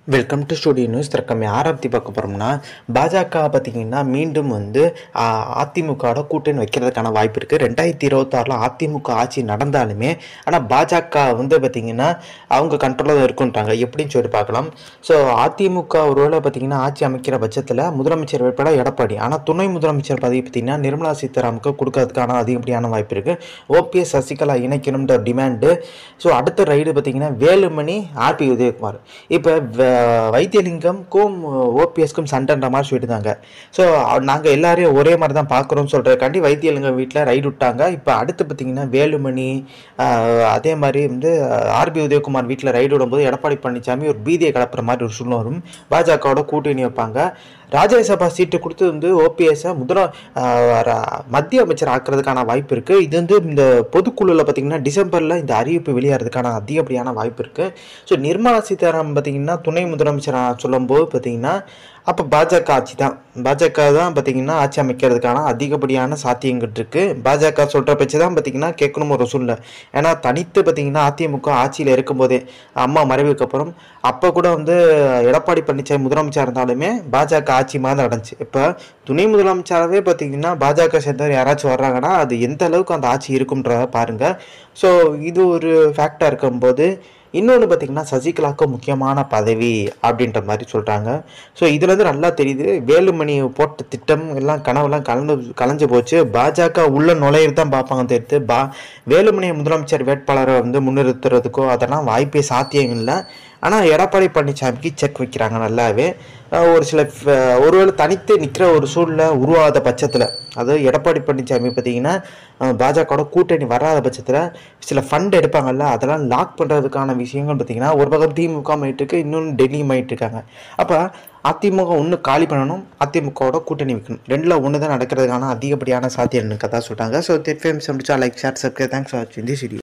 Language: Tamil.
வெல்கம் டு ஸ்டுடியோ நியூஸ் திறக்கம் யாரை பற்றி பார்க்க போகிறோம்னா பாஜக பார்த்தீங்கன்னா மீண்டும் வந்து ஆ, அதிமுகவோட கூட்டணி வைக்கிறதுக்கான வாய்ப்பு இருக்குது ரெண்டாயிரத்தி இருபத்தாறில் அதிமுக ஆட்சி நடந்தாலுமே ஆனால் பாஜக வந்து பார்த்திங்கன்னா அவங்க கண்ட்ரோலில் தான் இருக்குன்றாங்க எப்படின்னு சொல்லி பார்க்கலாம் ஸோ அதிமுக ஒருவேளை பார்த்திங்கன்னா ஆட்சி அமைக்கிற பட்சத்தில் முதலமைச்சர் வேட்பாளர் எடப்பாடி ஆனால் துணை முதலமைச்சர் பதவி பார்த்திங்கன்னா நிர்மலா சீதாராமுக்கு கொடுக்கறதுக்கான அதிகப்படியான வாய்ப்பு இருக்குது ஓபிஎஸ் சசிகலா இணைக்கணுன்ற டிமாண்டு ஸோ அடுத்த ரைடு பார்த்திங்கன்னா வேலுமணி ஆர்பி உதயகுமார் இப்போ வைத்தியலிங்கம் கும் ஓபிஎஸ்க்கும் சண்டைன்ற மாதிரி சொல்லிட்டுருந்தாங்க ஸோ நாங்கள் எல்லாரையும் ஒரே மாதிரி தான் பார்க்குறோம்னு சொல்கிறதுக்காண்டி வைத்தியலிங்கம் வீட்டில் ரைடு விட்டாங்க இப்போ அடுத்து பார்த்திங்கன்னா வேலுமணி ஆஹ், அதே மாதிரி வந்து ஆர்பி உதயகுமார் வீட்டில் ரைடு விடும்போது எடப்பாடி பழனிசாமி ஒரு பீதியை கலப்புற மாதிரி ஒரு சூழ்நிலை வரும் பாஜகவோட கூட்டணி வைப்பாங்க ராஜ்யசபா சீட்டு கொடுத்து வந்து ஓபிஎஸ்ஸை முதல ஆஹ், ர- மத்திய அமைச்சர் ஆக்குறதுக்கான வாய்ப்பு இருக்குது இது வந்து இந்த பொதுக்குழுவில் பார்த்திங்கன்னா டிசம்பரில் இந்த அறிவிப்பு வெளியாகிறதுக்கான அதிகப்படியான வாய்ப்பு இருக்குது ஸோ நிர்மலா சீதாராமன் பார்த்திங்கன்னா துணை முதலமைச்சர் சொல்லும்போது பார்த்திங்கன்னா அப்போ பாஜக ஆட்சி தான் பாஜக தான் பார்த்திங்கன்னா ஆட்சி அமைக்கிறதுக்கான அதிகப்படியான சாத்தியங்கள் இருக்குது பாஜக சொல்கிற பேச்சு தான் பார்த்திங்கன்னா கேட்கணும் ஒரு சூழ்நிலை ஏன்னா தனித்து பார்த்திங்கன்னா அதிமுக ஆட்சியில் இருக்கும்போதே அம்மா மறைவுக்கு அப்புறம் அப்போ கூட வந்து எடப்பாடி பழனிசாமி முதலமைச்சர் இருந்தாலுமே பாஜக ஆட்சி மாதிரி நடந்துச்சு இப்போ துணை முதலமைச்சராகவே பார்த்திங்கன்னா பாஜக சேர்ந்தவர் யாராச்சும் வர்றாங்கன்னா அது எந்த அளவுக்கு அந்த ஆட்சி இருக்கும்ன்றத பாருங்கள் ஸோ இது ஒரு ஃபேக்டாக இருக்கும்போது இன்னொன்று பார்த்திங்கன்னா சசிகலாவுக்கு முக்கியமான பதவி அப்படின்ற மாதிரி சொல்கிறாங்க ஸோ இதுலேருந்து நல்லா தெரியுது வேலுமணி போட்ட திட்டம் எல்லாம் கனவெல்லாம் கலந்து கலைஞ்சு போச்சு பாஜக உள்ள நுழையிறது தான் பார்ப்பாங்க தெரியுது பா வேலுமணியை முதலமைச்சர் வேட்பாளரை வந்து முன்னிறுத்துறதுக்கோ அதெல்லாம் வாய்ப்பே சாத்தியம் இல்லை ஆனால் எடப்பாடி பழனிசாமிக்கு செக் வைக்கிறாங்க நல்லாவே அஹ் ஒரு சில ஃப- ஒருவேளை தனித்து நிற்கிற ஒரு சூழ்நிலை உருவாகாத பட்சத்தில் அதாவது எடப்பாடி பழனிசாமி பார்த்தீங்கன்னா பாஜகவோட கூட்டணி வராத பட்சத்தில் சில ஃபண்ட் எடுப்பாங்கல்ல அதெல்லாம் லாக் பண்ணுறதுக்கான விஷயங்கள் பார்த்தீங்கன்னா ஒரு பக்கம் திமுக மைட்டு இருக்கு இன்னொன்று டெல்லி மைட்டு இருக்காங்க அப்போ அதிமுக ஒன்று காலி பண்ணணும் அதிமுகவோட கூட்டணி வைக்கணும் ரெண்டில் ஒன்று தான் நடக்கிறதுக்கான அதிகப்படியான சாத்தியம் எனக்கு தான் சொல்கிறாங்க ஸோ தெட் ஃபேம்ஸ் முடிச்சா like share subscribe thanks for வாட்சிங் திஸ் வீடியோ